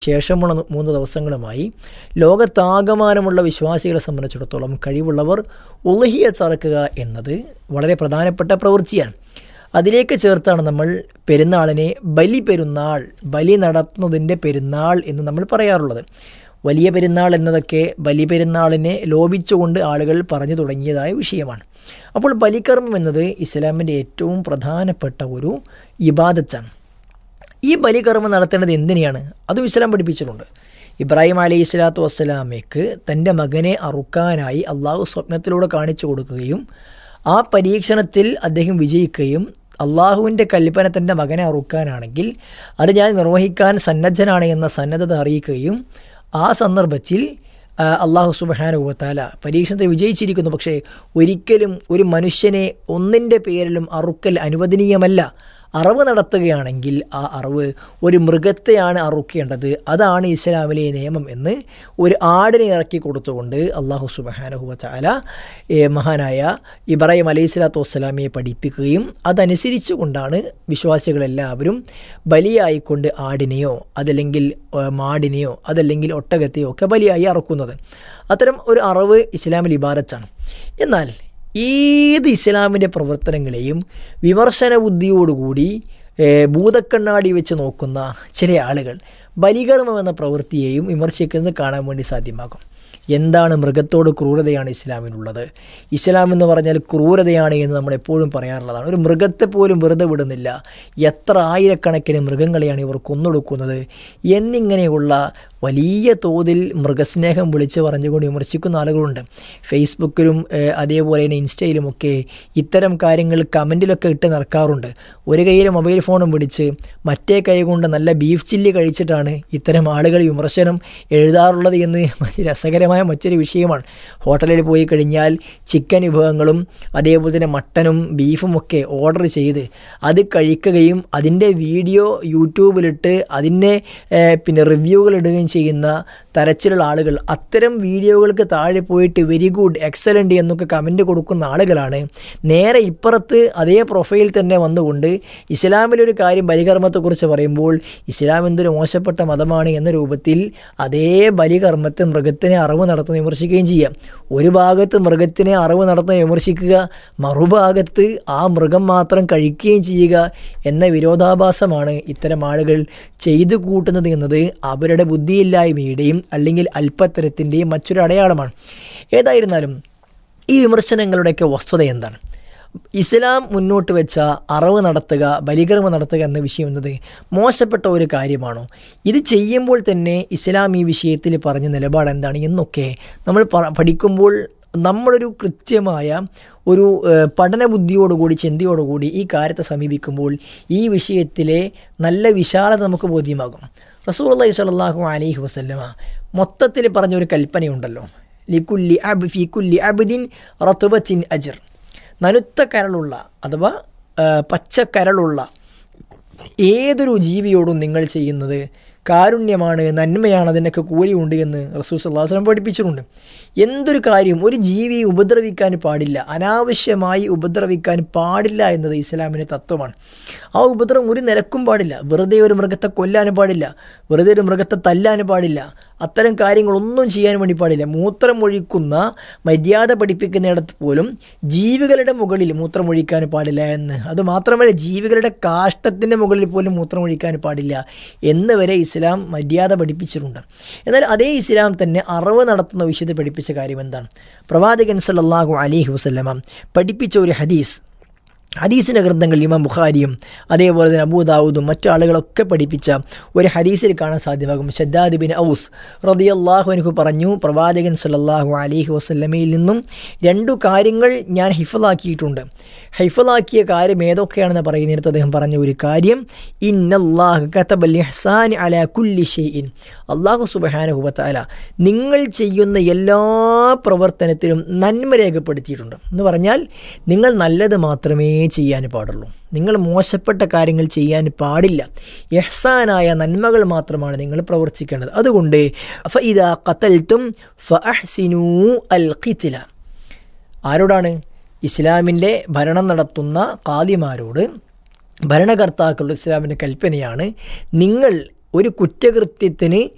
ശേഷമുള്ള മൂന്ന് ദിവസങ്ങളുമായി ലോകത്താകമാനമുള്ള വിശ്വാസികളെ സംബന്ധിച്ചിടത്തോളം കഴിവുള്ളവർ ഉലഹിയ ചറക്കുക എന്നത് വളരെ പ്രധാനപ്പെട്ട പ്രവൃത്തിയാണ് അതിലേക്ക് ചേർത്താണ് നമ്മൾ പെരുന്നാളിനെ ബലി പെരുന്നാൾ ബലി നടത്തുന്നതിൻ്റെ പെരുന്നാൾ എന്ന് നമ്മൾ പറയാറുള്ളത് വലിയ പെരുന്നാൾ എന്നതൊക്കെ ബലി പെരുന്നാളിനെ ലോപിച്ചുകൊണ്ട് ആളുകൾ പറഞ്ഞു തുടങ്ങിയതായ വിഷയമാണ് അപ്പോൾ ബലികർമ്മം എന്നത് ഇസ്ലാമിൻ്റെ ഏറ്റവും പ്രധാനപ്പെട്ട ഒരു ഇബാദത്താണ് ഈ ബലികർമ്മം നടത്തേണ്ടത് എന്തിനെയാണ് അതും ഇസ്ലാം പഠിപ്പിച്ചിട്ടുണ്ട് ഇബ്രാഹിം അലൈഹി സ്വലാത്തു വസ്സലാമയ്ക്ക് തൻ്റെ മകനെ അറുക്കാനായി അള്ളാഹു സ്വപ്നത്തിലൂടെ കാണിച്ചു കൊടുക്കുകയും ആ പരീക്ഷണത്തിൽ അദ്ദേഹം വിജയിക്കുകയും അള്ളാഹുവിൻ്റെ കൽപ്പന തൻ്റെ മകനെ അറുക്കാനാണെങ്കിൽ അത് ഞാൻ നിർവഹിക്കാൻ സന്നദ്ധനാണ് എന്ന സന്നദ്ധത അറിയിക്കുകയും ആ സന്ദർഭത്തിൽ അള്ളാഹു സുബഹാനുഭവത്താല പരീക്ഷണത്തിൽ വിജയിച്ചിരിക്കുന്നു പക്ഷേ ഒരിക്കലും ഒരു മനുഷ്യനെ ഒന്നിൻ്റെ പേരിലും അറുക്കൽ അനുവദനീയമല്ല അറിവ് നടത്തുകയാണെങ്കിൽ ആ അറിവ് ഒരു മൃഗത്തെയാണ് അറുക്കേണ്ടത് അതാണ് ഇസ്ലാമിലെ നിയമം എന്ന് ഒരു ആടിനെ ഇറക്കി കൊടുത്തുകൊണ്ട് അള്ളാഹു സുബഹാനഹുവ ചാല മഹാനായ ഇബ്രാഹിം അലൈഹി സ്വലാത്തു വസ്സലാമിയെ പഠിപ്പിക്കുകയും അതനുസരിച്ചു കൊണ്ടാണ് വിശ്വാസികളെല്ലാവരും ബലിയായിക്കൊണ്ട് ആടിനെയോ അതല്ലെങ്കിൽ മാടിനെയോ അതല്ലെങ്കിൽ ഒട്ടകത്തെയോ ഒക്കെ ബലിയായി അറക്കുന്നത് അത്തരം ഒരു അറിവ് ഇസ്ലാമിൽ ഇബാരത്താണ് എന്നാൽ ഏത് ഇസ്ലാമിൻ്റെ പ്രവർത്തനങ്ങളെയും വിമർശന ബുദ്ധിയോടുകൂടി ഭൂതക്കണ്ണാടി വെച്ച് നോക്കുന്ന ചില ആളുകൾ ബലികർമ്മം എന്ന പ്രവൃത്തിയെയും വിമർശിക്കുന്നത് കാണാൻ വേണ്ടി സാധ്യമാകും എന്താണ് മൃഗത്തോട് ക്രൂരതയാണ് ഇസ്ലാമിനുള്ളത് ഇസ്ലാം എന്ന് പറഞ്ഞാൽ ക്രൂരതയാണ് എന്ന് നമ്മൾ എപ്പോഴും പറയാറുള്ളതാണ് ഒരു മൃഗത്തെ പോലും വെറുതെ വിടുന്നില്ല എത്ര ആയിരക്കണക്കിന് മൃഗങ്ങളെയാണ് ഇവർ കൊന്നൊടുക്കുന്നത് എന്നിങ്ങനെയുള്ള വലിയ തോതിൽ മൃഗസ്നേഹം വിളിച്ചു പറഞ്ഞുകൊണ്ട് വിമർശിക്കുന്ന ആളുകളുണ്ട് ഫേസ്ബുക്കിലും അതേപോലെ തന്നെ ഇൻസ്റ്റയിലുമൊക്കെ ഇത്തരം കാര്യങ്ങൾ കമൻറ്റിലൊക്കെ ഇട്ട് നടക്കാറുണ്ട് ഒരു കയ്യിൽ മൊബൈൽ ഫോണും പിടിച്ച് മറ്റേ കൈ കൊണ്ട് നല്ല ബീഫ് ചില്ലി കഴിച്ചിട്ടാണ് ഇത്തരം ആളുകൾ വിമർശനം എഴുതാറുള്ളത് എന്ന് രസകരമായ മറ്റൊരു വിഷയമാണ് ഹോട്ടലിൽ പോയി കഴിഞ്ഞാൽ ചിക്കൻ വിഭവങ്ങളും അതേപോലെ തന്നെ മട്ടനും ബീഫും ഒക്കെ ഓർഡർ ചെയ്ത് അത് കഴിക്കുകയും അതിൻ്റെ വീഡിയോ യൂട്യൂബിലിട്ട് അതിൻ്റെ പിന്നെ റിവ്യൂകൾ ഇടുകയും ചെയ്യുന്ന തരച്ചിലുള്ള ആളുകൾ അത്തരം വീഡിയോകൾക്ക് താഴെ പോയിട്ട് വെരി ഗുഡ് എക്സലൻ്റ് എന്നൊക്കെ കമൻറ്റ് കൊടുക്കുന്ന ആളുകളാണ് നേരെ ഇപ്പുറത്ത് അതേ പ്രൊഫൈൽ തന്നെ വന്നുകൊണ്ട് ഇസ്ലാമിലൊരു കാര്യം ബലികർമ്മത്തെക്കുറിച്ച് പറയുമ്പോൾ ഇസ്ലാം എന്തൊരു മോശപ്പെട്ട മതമാണ് എന്ന രൂപത്തിൽ അതേ ബലികർമ്മത്തെ മൃഗത്തിനെ അറിവ് നടത്തുന്ന വിമർശിക്കുകയും ചെയ്യാം ഒരു ഭാഗത്ത് മൃഗത്തിനെ അറിവ് നടത്തുന്ന വിമർശിക്കുക മറുഭാഗത്ത് ആ മൃഗം മാത്രം കഴിക്കുകയും ചെയ്യുക എന്ന വിരോധാഭാസമാണ് ഇത്തരം ആളുകൾ ചെയ്തു കൂട്ടുന്നത് എന്നത് അവരുടെ ബുദ്ധിയില്ലായ്മയുടെയും അല്ലെങ്കിൽ അല്പത്തരത്തിൻ്റെയും മറ്റൊരു അടയാളമാണ് ഏതായിരുന്നാലും ഈ വിമർശനങ്ങളുടെയൊക്കെ വസ്തുത എന്താണ് ഇസ്ലാം മുന്നോട്ട് വെച്ച അറിവ് നടത്തുക ബലികർമ്മ നടത്തുക എന്ന വിഷയം എന്നത് മോശപ്പെട്ട ഒരു കാര്യമാണോ ഇത് ചെയ്യുമ്പോൾ തന്നെ ഇസ്ലാം ഈ വിഷയത്തിൽ പറഞ്ഞ നിലപാട് എന്താണ് എന്നൊക്കെ നമ്മൾ പഠിക്കുമ്പോൾ നമ്മളൊരു കൃത്യമായ ഒരു പഠന ബുദ്ധിയോടുകൂടി ചിന്തയോടുകൂടി ഈ കാര്യത്തെ സമീപിക്കുമ്പോൾ ഈ വിഷയത്തിലെ നല്ല വിശാലത നമുക്ക് ബോധ്യമാകും റസൂൽ അള്ളഹി സ്വല്ലാഹു അലൈഹി വസല്ലമ മൊത്തത്തിൽ പറഞ്ഞൊരു കൽപ്പനയുണ്ടല്ലോ ലിക്കുല്ലി അബ് ഫി കുല്ലി അബ്ദിൻ റത്തുബത്തിൻ അജർ നനുത്ത കരളുള്ള അഥവാ പച്ചക്കരളുള്ള ഏതൊരു ജീവിയോടും നിങ്ങൾ ചെയ്യുന്നത് കാരുണ്യമാണ് നന്മയാണ് അതിനൊക്കെ കൂലിയുണ്ട് എന്ന് റസൂൽ സല്ലാസ്ലം പഠിപ്പിച്ചിട്ടുണ്ട് എന്തൊരു കാര്യം ഒരു ജീവിയെ ഉപദ്രവിക്കാൻ പാടില്ല അനാവശ്യമായി ഉപദ്രവിക്കാൻ പാടില്ല എന്നത് ഇസ്ലാമിൻ്റെ തത്വമാണ് ആ ഉപദ്രവം ഒരു നിലക്കും പാടില്ല വെറുതെ ഒരു മൃഗത്തെ കൊല്ലാനും പാടില്ല വെറുതെ ഒരു മൃഗത്തെ തല്ലാനും പാടില്ല അത്തരം കാര്യങ്ങളൊന്നും ചെയ്യാൻ വേണ്ടി പാടില്ല മൂത്രമൊഴിക്കുന്ന മര്യാദ പഠിപ്പിക്കുന്നിടത്ത് പോലും ജീവികളുടെ മുകളിൽ മൂത്രമൊഴിക്കാൻ പാടില്ല എന്ന് അതുമാത്രമല്ല ജീവികളുടെ കാഷ്ടത്തിൻ്റെ മുകളിൽ പോലും മൂത്രമൊഴിക്കാൻ പാടില്ല എന്ന് വരെ ഇസ്ലാം മര്യാദ പഠിപ്പിച്ചിട്ടുണ്ട് എന്നാൽ അതേ ഇസ്ലാം തന്നെ അറിവ് നടത്തുന്ന വിഷയത്തിൽ പഠിപ്പിച്ച കാര്യം എന്താണ് പ്രവാചകൻ സല്ലാഹു അലിഹി വസ്ലമ പഠിപ്പിച്ച ഒരു ഹദീസ് ഹദീസിൻ്റെ ഗ്രന്ഥങ്ങൾ ഇമാം ബുഖാരിയും അതേപോലെ തന്നെ അബൂദാവൂദും മറ്റു ആളുകളൊക്കെ പഠിപ്പിച്ച ഒരു ഹദീസിൽ കാണാൻ സാധ്യമാകും ഷദ്ദാദ് ബിൻ ഔസ് റതിയല്ലാഹു എനിക്ക് പറഞ്ഞു പ്രവാചകൻ സല്ലാഹു അലിഹി വസ്ല്ലമയിൽ നിന്നും രണ്ടു കാര്യങ്ങൾ ഞാൻ ഹിഫലാക്കിയിട്ടുണ്ട് ഹൈഫലാക്കിയ കാര്യം ഏതൊക്കെയാണെന്ന് പറയുന്നിടത്ത് അദ്ദേഹം പറഞ്ഞ ഒരു കാര്യം ഇന്നല്ലാഹ് കതബൽ ഇഹ്സാൻ അല കുല്ലി ഷെയ്ഇൻ അള്ളാഹു സുബഹാനുഹുബത്താല നിങ്ങൾ ചെയ്യുന്ന എല്ലാ പ്രവർത്തനത്തിലും നന്മ രേഖപ്പെടുത്തിയിട്ടുണ്ട് എന്ന് പറഞ്ഞാൽ നിങ്ങൾ നല്ലത് മാത്രമേ ചെയ്യാൻ പാടുള്ളൂ നിങ്ങൾ മോശപ്പെട്ട കാര്യങ്ങൾ ചെയ്യാൻ പാടില്ല യഹ്സാനായ നന്മകൾ മാത്രമാണ് നിങ്ങൾ പ്രവർത്തിക്കേണ്ടത് അതുകൊണ്ട് ഫ ഇതാ കത്തൽത്തും ഫ അഹ്സിനൂ അൽ ഖിത്തില ആരോടാണ് ഇസ്ലാമിൻ്റെ ഭരണം നടത്തുന്ന കാദിമാരോട് ഭരണകർത്താക്കളുടെ ഇസ്ലാമിൻ്റെ കൽപ്പനയാണ് നിങ്ങൾ ഒരു കുറ്റകൃത്യത്തിന്